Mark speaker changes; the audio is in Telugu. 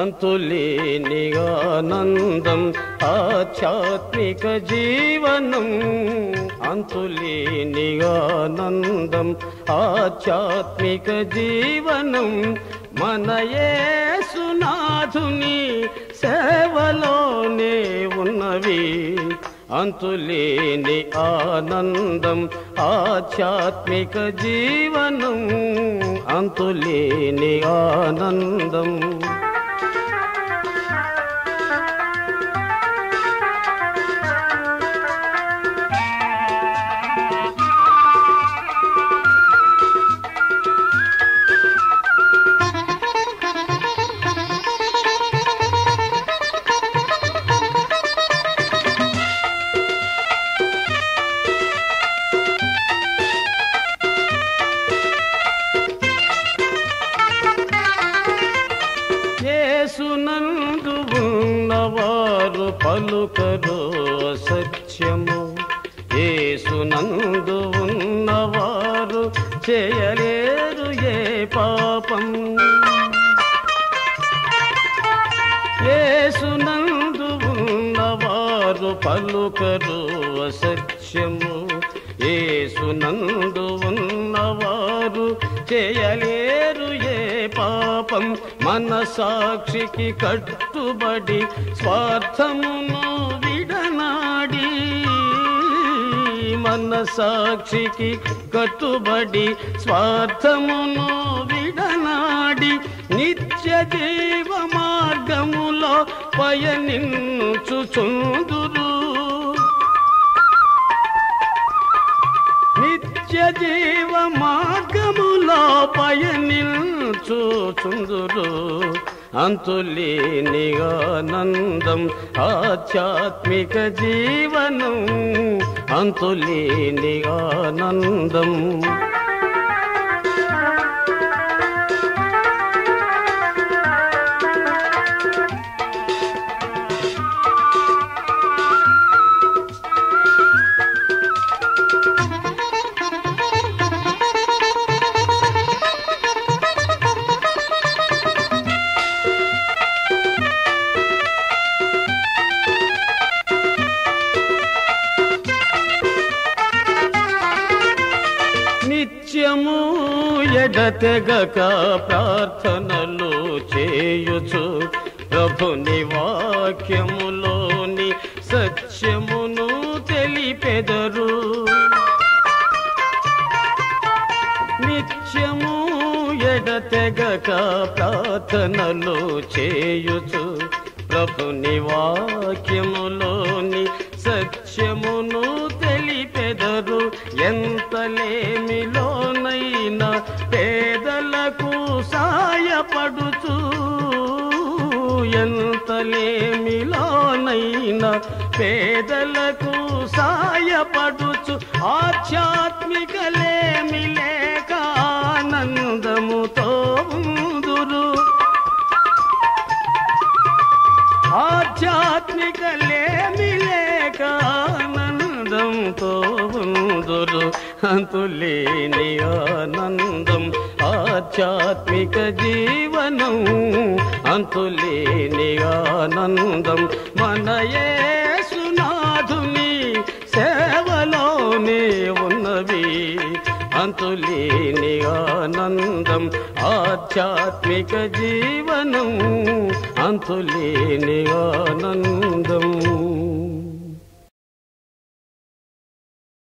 Speaker 1: అంతులేని ఆనందం ఆధ్యాత్మిక జీవనం అంతులేని ఆనందం ఆధ్యాత్మిక జీవనం మన యేసునాథుని సేవలోనే ఉన్నవి అంతులేని ఆనందం ఆధ్యాత్మిక జీవనం అంతులేని ఆనందం యేసునందు ఉన్నవారు పలుకరు సత్యము యేసునందు ఉన్నవారు చేయలేరు ఏ పాపం యేసునందు ఉన్నవారు పలుకరు సత్యము యేసునందు ఉన్నవారు చేయలేరు ఏ పాపం మన సాక్షికి కట్టుబడి స్వార్థమును విడనాడి మన సాక్షికి కట్టుబడి స్వార్థమును విడనాడి నిత్య జీవ మార్గములో పయనించుచుందురు నిత్య జీవ మార్గములో పయనిల్చుచుందురు అంతులేని ఆనందం ఆధ్యాత్మిక జీవనం అంతులేని ఆనందం నిత్యము ఎడతెగక ప్రార్థనలు చేయుచు ప్రభుని వాక్యములోని సత్యమును తెలిపెదరు నిత్యము ఎడతెగక ప్రార్థనలు చేయుచు ప్రభుని వాక్యములోని సత్యమును తెలిపెదరు ఎంతలేమిలోనైనా పేదలకు సాయపడుచు ఎంతలేమిలోనైనా పేదలకు సాయపడుచు ఆధ్యాత్మిక లేమి లేక ఆనందముతో ఉందురు ఆధ్యాత్మిక లేమి లేక ఆనందంతో ఉందురు అంతులేని ఆనందం ఆధ్యాత్మిక జీవనం అంతులేని ఆనందం మన యేసునాథుని సేవలోనే ఉన్నవి అంతులేని ఆనందం ఆధ్యాత్మిక జీవనం అంతులేని ఆనందం